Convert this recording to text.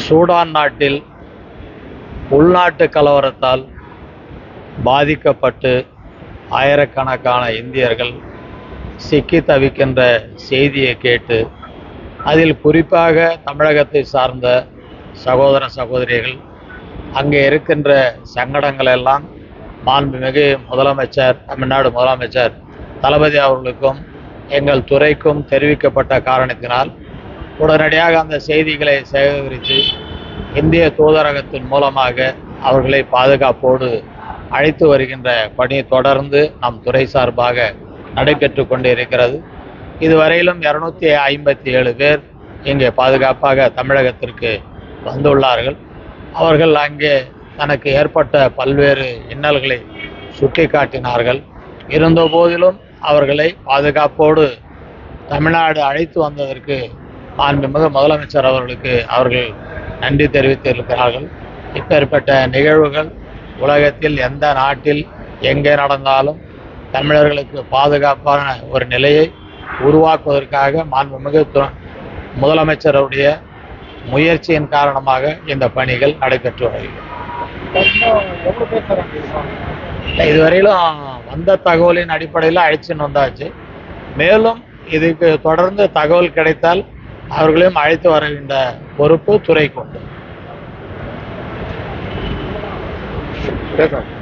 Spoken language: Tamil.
சூடான் நாட்டில் உள்நாட்டு கலவரத்தால் பாதிக்கப்பட்டு ஆயிரக்கணக்கான இந்தியர்கள் சிக்கி தவிக்கின்ற செய்தியை கேட்டு அதில் குறிப்பாக தமிழகத்தை சார்ந்த சகோதர சகோதரிகள் அங்கே இருக்கின்ற சங்கடங்கள் எல்லாம் மாண்புமிகு முதலமைச்சர் தமிழ்நாடு முதலமைச்சர் தளபதி அவர்களுக்கும் எங்கள் துறைக்கும் தெரிவிக்கப்பட்ட காரணத்தினால் உடனடியாக அந்த செய்திகளை சேகரித்து இந்திய தூதரகத்தின் மூலமாக அவர்களை பாதுகாப்போடு அழைத்து வருகின்ற பணி தொடர்ந்து நம் துறை சார்பாக நடைபெற்று கொண்டு இருக்கிறது இதுவரையிலும் இருநூத்தி ஐம்பத்தி ஏழு பேர் இங்கே பாதுகாப்பாக தமிழகத்திற்கு வந்துள்ளார்கள் அவர்கள் அங்கே தனக்கு ஏற்பட்ட பல்வேறு இன்னல்களை சுட்டிக்காட்டினார்கள் இருந்த போதிலும் அவர்களை பாதுகாப்போடு தமிழ்நாடு அழைத்து வந்ததற்கு மாண்புமிகு முதலமைச்சர் அவர்களுக்கு அவர்கள் நன்றி தெரிவித்திருக்கிறார்கள் இப்பேற்பட்ட நிகழ்வுகள் உலகத்தில் எந்த நாட்டில் எங்கே நடந்தாலும் தமிழர்களுக்கு பாதுகாப்பான ஒரு நிலையை உருவாக்குவதற்காக மாண்புமிகு து- முதலமைச்சருடைய முயற்சியின் காரணமாக இந்த பணிகள் நடைபெற்று வருகிறது இல்லை, இதுவரையிலும் வந்த தகவலின் அடிப்படையில் அழைச்சின்னு வந்தாச்சு மேலும் இதுக்கு தொடர்ந்து தகவல் கிடைத்தால் அவர்களையும் அழைத்து வருகின்ற பொறுப்பு துறைக்கு உண்டு பேசுறேன்